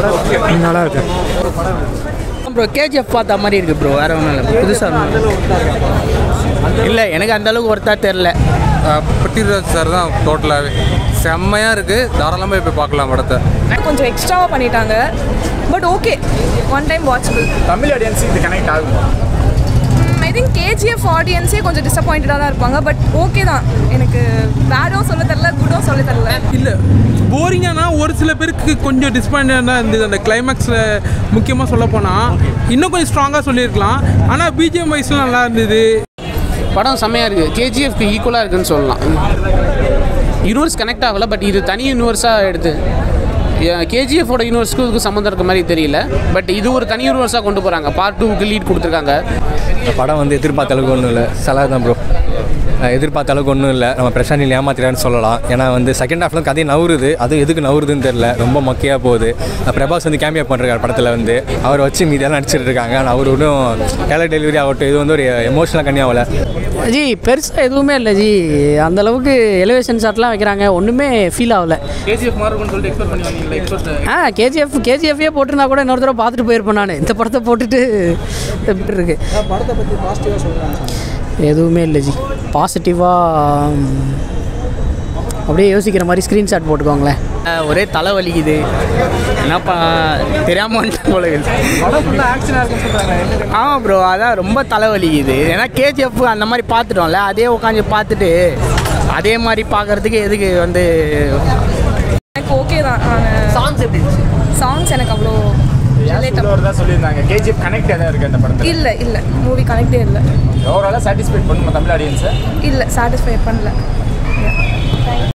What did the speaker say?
நல்லா இருக்கு bro KGF பார்த்த மாதிரி இருக்குது ப்ரோ வேறு ஒன்றும் இல்லை புதுசாக இல்லை எனக்கு அந்த அளவுக்கு ஒருத்தா தெரில பட்டிராஜ் சார் தான் டோட்டலாகவே செம்மையாக இருக்குது தாராளமாக இப்போ பார்க்கலாம் படத்தை கொஞ்சம் எக்ஸ்ட்ராவாக பண்ணிட்டாங்க but okay one time watchable Tamil audience இது கனெக்ட் ஆகுமா ஐ திங்க் கேஜிஎஃப் ஆடியன்ஸே கொஞ்சம் டிசப்பாயிண்டடாக தான் இருப்பாங்க பட் ஓகே தான் எனக்கு பேடும் சொல்ல தெரில குடும் சொல்ல தெரில இல்லை போரிங்கானா ஒரு சில பேருக்கு கொஞ்சம் டிஸ்பாயிண்டாக இருந்தது அந்த கிளைமேக்ஸில் முக்கியமாக சொல்ல போனால் இன்னும் கொஞ்சம் ஸ்ட்ராங்காக சொல்லியிருக்கலாம் ஆனால் பிஜிஎம் வைஸ்லாம் நல்லா இருந்தது படம் செம்மையாக இருக்குது கேஜிஎஃப்க்கு ஈக்குவலாக இருக்குன்னு சொல்லலாம் யூனிவர்ஸ் கனெக்ட் ஆகல பட் இது தனி யூனிவர்ஸாக எடுத்து கேஜிஎஃபோட யூனிவர்ஸ்க்கு இதுக்கு சம்மந்தம் இருக்க மாதிரி தெரியல பட் இது ஒரு தனி யூனிவர்ஸாக கொண்டு போகிறாங்க பார்ட் டூக்கு லீட் கொடுத்துருக்காங்க இந்த படம் வந்து எதிர்பார்த்த அளவுக்கு ஒன்றும் இல்லை சலா தான் ப்ரோ எதிர்பார்த்த அளவுக்கு ஒன்றும் இல்லை நம்ம பிரசாந்தில் ஏமாத்திரான்னு சொல்லலாம் ஏன்னா வந்து செகண்ட் ஹாஃப்ல கதை நவுறுது அது எதுக்கு நவுறுதுன்னு தெரியல ரொம்ப மொக்கையாக போகுது அஹ் பிரபாஸ் வந்து கேமியா பண்ணுறாரு படத்தில் வந்து அவர் வச்சு மீதியெல்லாம் நடிச்சிட்டு இருக்காங்க ஆனால் அவர் ஒன்றும் டேலர் டெலிவரி ஆகட்டும் இது வந்து ஒரு எமோஷனலாக கன்னியாகல ஜி பெருசாக எதுவுமே இல்லை ஜி அந்த அளவுக்கு எலிவேஷன் ஷாட்லாம் வைக்கிறாங்க ஒன்றுமே ஃபீல் ஆகல கேஜிஎஃப் மாறுன்னு சொல்லிட்டு எக்ஸ்பெக்ட் பண்ணி வந்தீங்களா எக்ஸ்பெக்ட் ஆ கேஜிஎஃப் கேஜிஎஃப்ஏ போட்டிருந்தா கூட இன்னொரு தடவை பார்த்துட்டு போயிருப்பேன் நான் இந்த படத்தை போட்டுட்டு எப்படி இருக்கு படத்தை பற்றி பாசிட்டிவாக சொல்கிறாங்க எதுவுமே இல்லை ஜி பாசிட்டிவாக அப்படியே யோசிக்கிற மாதிரி ஸ்க்ரீன்ஷாட் போட்டுக்கோங்களேன் ஒரே தலை வலிக்குது என்னப்பா தெரியாமல் வந்துட்டு போல ஆமாம் ப்ரோ அதான் ரொம்ப தலை வலிக்குது ஏன்னா கேஜிஎஃப் அந்த மாதிரி பார்த்துட்டோம்ல அதே உட்காந்து பார்த்துட்டு அதே மாதிரி பார்க்கறதுக்கு எதுக்கு வந்து எனக்கு ஓகே தான் சாங்ஸ் எப்படி இருந்துச்சு சாங்ஸ் எனக்கு அவ்வளோ தான் சொல்லியிருந்தாங்க கேஜிஎஃப் கனெக்ட் எதாவது இருக்குது அந்த படத்தில் இல்லை இல்லை மூவி கனெக்டே இல்லை ஓவராலாக சாட்டிஸ்ஃபைட் பண்ணுமா தமிழ் ஆடியன்ஸை இல்லை சாட்டிஸ்ஃபை பண்ணல